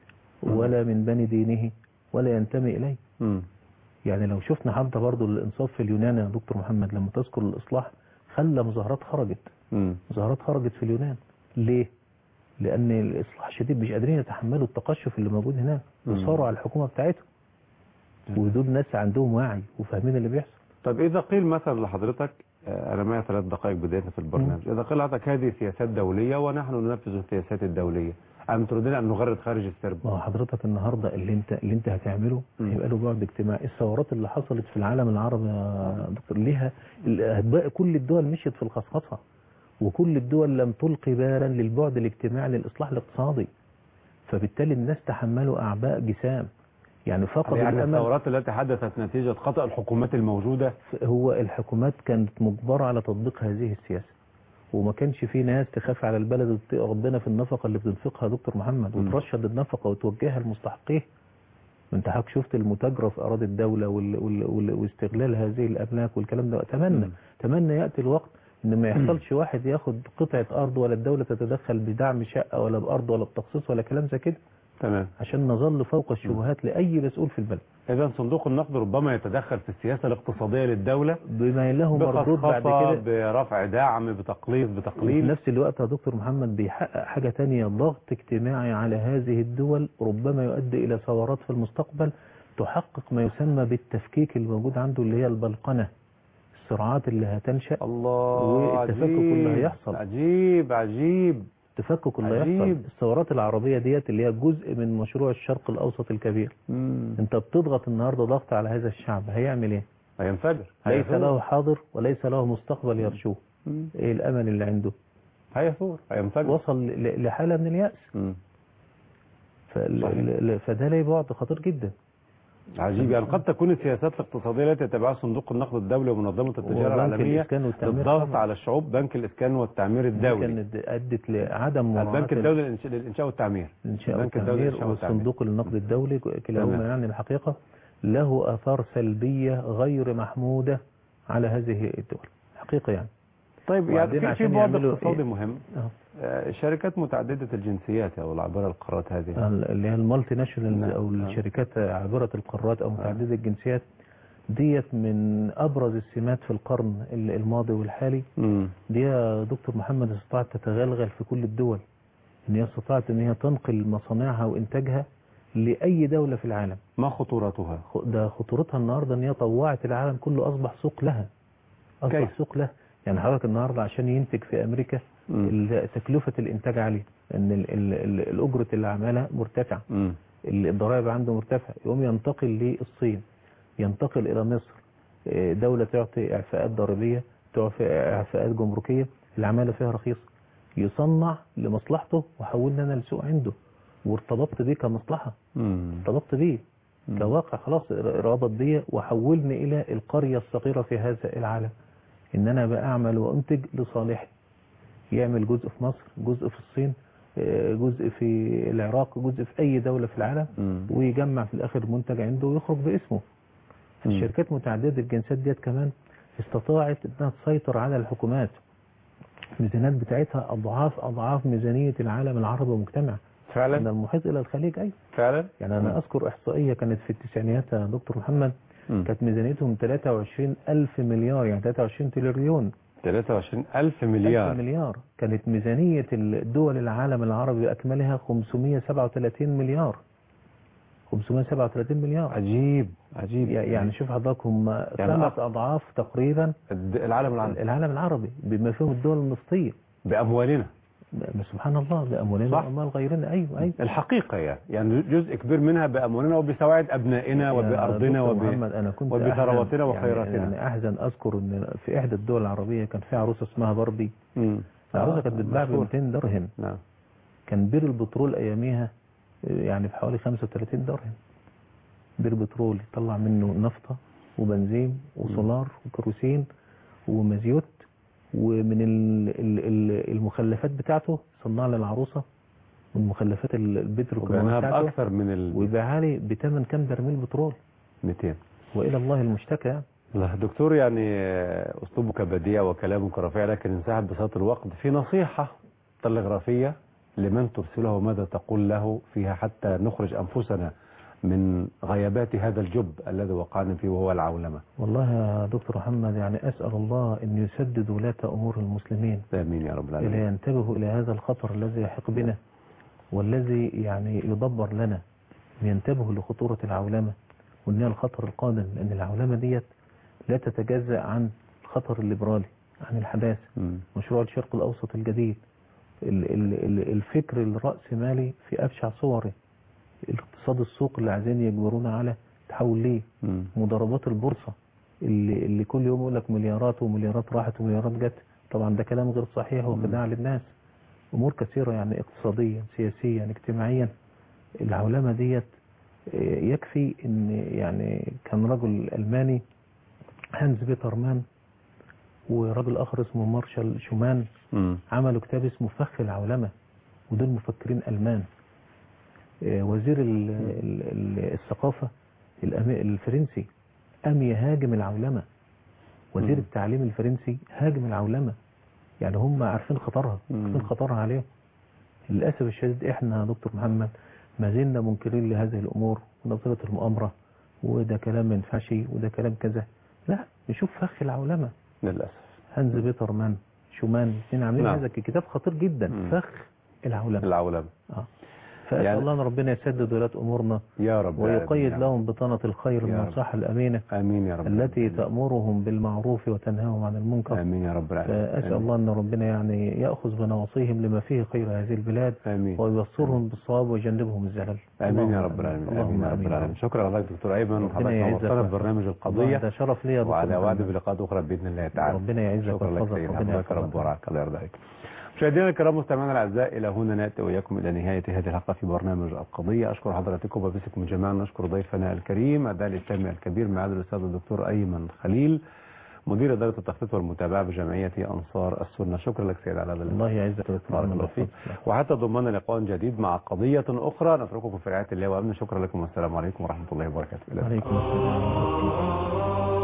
ولا من بني دينه ولا ينتمي اليه مم. يعني لو شفنا حتى برضو الانصاف في اليونان يا دكتور محمد لما تذكر الاصلاح خلى مظاهرات خرجت مم. مظاهرات خرجت في اليونان ليه لان الاصلاح الشديد مش قادرين يتحملوا التقشف اللي موجود هناك مم. وصاروا على الحكومه بتاعتهم ودول ناس عندهم وعي وفاهمين اللي بيحصل طب إذا قيل مثلا لحضرتك آه، أنا معي ثلاث دقائق بداية في البرنامج إذا قيل لحضرتك هذه سياسات دولية ونحن ننفذ السياسات الدولية أم تريدون أن نغرد خارج السرب ما هو حضرتك النهارده اللي انت اللي انت هتعمله مم. هيبقى له بعد اجتماعي الثورات اللي حصلت في العالم العربي يا دكتور ليها ال- هتبقى كل الدول مشيت في الخصخصه وكل الدول لم تلقي بالا للبعد الاجتماعي للاصلاح الاقتصادي فبالتالي الناس تحملوا اعباء جسام يعني فقط يعني الامل الثورات التي حدثت نتيجة خطأ الحكومات الموجودة هو الحكومات كانت مجبرة على تطبيق هذه السياسة وما كانش في ناس تخاف على البلد وتتقي ربنا في النفقة اللي بتنفقها يا دكتور محمد مم. وترشد النفقة وتوجهها لمستحقيه ما انت حضرتك شفت المتاجرة في أراضي الدولة وال... وال... وال... واستغلال هذه الأملاك والكلام ده أتمنى مم. أتمنى يأتي الوقت إن ما يحصلش واحد ياخد قطعة أرض ولا الدولة تتدخل بدعم شقة ولا بأرض ولا بتخصيص ولا كلام زي كده تمام عشان نظل فوق الشبهات لأي مسؤول في البلد إذا صندوق النقد ربما يتدخل في السياسة الاقتصادية للدولة بما له مردود بعد بخصخصة كده برفع دعم بتقليص وفي بتقليل نفس الوقت يا دكتور محمد بيحقق حاجة تانية ضغط اجتماعي على هذه الدول ربما يؤدي إلى ثورات في المستقبل تحقق ما يسمى بالتفكيك الموجود عنده اللي هي البلقنة الصراعات اللي هتنشأ الله والتفكك اللي عجيب، هيحصل. عجيب عجيب التفكك اللي عجيب. هيحصل الثورات العربية ديت اللي هي جزء من مشروع الشرق الأوسط الكبير مم. انت بتضغط النهاردة ضغط على هذا الشعب هيعمل ايه هينفجر ليس هيثور. له حاضر وليس له مستقبل يرشوه مم. ايه الامل اللي عنده هيثور هينفجر وصل ل- لحالة من اليأس مم. فال- صحيح. ال- فده ليه بعد خطير جدا عجيب يعني قد تكون السياسات الاقتصادية التي يتبعها صندوق النقد الدولي ومنظمة التجارة وبنك العالمية الإسكان والتعمير للضغط طبعاً. على الشعوب بنك الإسكان والتعمير الدولي كانت ادت لعدم مراعاة البنك الدولي للإنشاء- للإنشاء والتعمير الانشاء البنك الدولي والتعمير للإنشاء والتعمير وصندوق النقد الدولي كلاهما تمام. يعني الحقيقة له آثار سلبية غير محمودة على هذه الدول حقيقة يعني طيب يعني وبعدين في في عشان بعد يعملوا اقتصادي إيه؟ مهم آه. آه، شركات متعددة الجنسيات أو العبارة القارات هذه اللي هي المالتي ناشونال نعم، او نعم. الشركات عابرة القارات او متعددة الجنسيات ديت من ابرز السمات في القرن الماضي والحالي مم. دي يا دكتور محمد استطاعت تتغلغل في كل الدول ان هي استطاعت ان هي تنقل مصانعها وانتاجها لاي دولة في العالم ما خطورتها خ- ده خطورتها النهاردة ان هي طوعت العالم كله اصبح سوق لها اصبح كيف؟ سوق لها يعني حضرتك النهاردة عشان ينتج في امريكا مم. ال- تكلفة الانتاج عالية ان ال- ال- ال- الاجرة العمالة مرتفعة مم. الضرائب عنده مرتفعة يقوم ينتقل للصين ينتقل إلى مصر إيه، دولة تعطي إعفاءات ضريبية تعطي إعفاءات جمركية العمالة فيها رخيصة يصنع لمصلحته وحولنا أنا لسوق عنده وارتبطت بيه كمصلحة مم. ارتبطت بيه مم. كواقع خلاص رابط بيه وحولني إلى القرية الصغيرة في هذا العالم إن أنا بأعمل وأنتج لصالحي يعمل جزء في مصر جزء في الصين آه، جزء في العراق جزء في اي دولة في العالم مم. ويجمع في الاخر منتج عنده ويخرج باسمه مم. الشركات متعددة الجنسيات ديت كمان استطاعت انها تسيطر على الحكومات الميزانيات بتاعتها اضعاف اضعاف ميزانية العالم العربي ومجتمع من فعلا المحيط الى الخليج اي فعلا يعني انا اذكر احصائية كانت في التسعينيات يا دكتور محمد مم. كانت ميزانيتهم 23 ألف مليار يعني 23 تريليون 23 ألف ألف مليار مليار كانت ميزانية الدول العالم العربي بأكملها 537 مليار 537 مليار عجيب عجيب يعني شوف حضرتك هم يعني خمس أق- أضعاف تقريبا الد- العالم العربي العالم العربي بما فيهم الدول النفطية بأموالنا ب- سبحان الله بأموالنا صح. وأموال غيرنا أيوه أيوه الحقيقة يعني يعني جزء كبير منها بأموالنا وبسواعد أبنائنا يا وبأرضنا دكتور وب... محمد أنا كنت وبثرواتنا أحزن- وخيراتنا. يعني, يعني أحزن أذكر إن في إحدى الدول العربية كان في عروسة اسمها باربي مم. العروسة آه، كانت بتتباع ب مشهور. 200 درهم نعم كان بير البترول اياميها يعني بحوالي 35 درهم بير بترول يطلع منه نفطة وبنزين وسولار وكروسين ومازيوت ومن ال- ال- ال- المخلفات بتاعته صنع للعروسة من مخلفات ال- البترول وبأنها بتاعته بأكثر من ال ويبيعها لي بثمن كام برميل بترول 200 والى الله المشتكى يعني. لا دكتور يعني آه، أسلوبك بديع وكلامك رفيع لكن انسحب بساط الوقت في نصيحة تلغرافية لمن ترسله وماذا تقول له فيها حتى نخرج أنفسنا من غيابات هذا الجب الذي وقعنا فيه وهو العولمة والله يا دكتور محمد يعني اسال الله ان يسدد ولاة امور المسلمين آمين يا رب إلى العالمين ينتبهوا إلى هذا الخطر الذي يحيق بنا والذي يعني يدبر لنا ينتبهوا لخطورة العولمة وإن هي الخطر القادم لأن العولمة ديت لا تتجزأ عن الخطر الليبرالي عن الحداثة مم. مشروع الشرق الأوسط الجديد ال- ال- ال- الفكر الرأسمالي في أبشع صوره الاقتصاد السوق اللي عايزين يجبرونا على تحول ليه مم. مضاربات البورصة اللي, اللي كل يوم يقول لك مليارات ومليارات راحت ومليارات جت طبعا ده كلام غير صحيح وخداع للناس امور كثيرة يعني اقتصاديا سياسيا اجتماعيا العولمة ديت آه، يكفي ان يعني كان رجل الماني هانز بيتر مان ورجل اخر اسمه مارشال شومان مم. عملوا كتاب اسمه فخ العولمة ودول مفكرين ألمان آه، وزير ال- ال- ال- الثقافة الأم- الفرنسي قام يهاجم العولمة وزير مم. التعليم الفرنسي هاجم العولمة يعني هم عارفين خطرها مم. عارفين خطرها عليهم للأسف الشديد إحنا يا دكتور محمد ما زلنا منكرين لهذه الأمور ونظرة المؤامرة وده كلام ما ينفعش وده كلام كذا لا نشوف فخ العولمة للأسف هانز بيترمان شومان الاثنين عاملين نعم. هذا كتاب خطير جدا مم. فخ العولمة العولمة اه فأسأل يعني- الله أن ربنا يسدد ولاة أمورنا يا رب ويقيد العالمين. لهم بطانة الخير يا رب. المنصحة الأمينة آمين يا رب التي العالمين. تأمرهم بالمعروف وتنهاهم عن المنكر آمين يا رب العالمين فأسأل آمين. الله أن ربنا يعني يأخذ بنواصيهم لما فيه خير هذه البلاد آمين ويبصرهم بالصواب ويجنبهم الزلل آمين يا اللهم رب العالمين اللهم آمين يا رب العالمين شكرا لك دكتور أيمن ربنا حضرتك يعزك نورتنا في ويحفظك. برنامج والله القضية ده شرف لي يا دكتور وعلى وعد محمد. بلقاءات أخرى بإذن الله تعالى ربنا يعزك شكرا لك ويحفظك. سيدي ربنا حفظك يحفظك. رب ورعاك الله يرضى عليك مشاهدينا الكرام مستمعينا الاعزاء الى هنا ناتي واياكم الى نهايه هذه الحلقه في برنامج القضيه اشكر حضراتكم وباسمكم جميعا نشكر ضيفنا الكريم الداعي الاسلامي الكبير معالي الاستاذ الدكتور ايمن خليل مدير اداره التخطيط والمتابعه بجمعيه انصار السنه شكرا لك سيد على هذا الله يعزك يا دكتور بارك محمد الله فيك ويحفظك. وحتى ضمن لقاء جديد مع قضيه اخرى نترككم في رعايه الله وامن شكرا لكم والسلام عليكم ورحمه الله وبركاته الى اللقاء. عليكم السلام ورحمة الله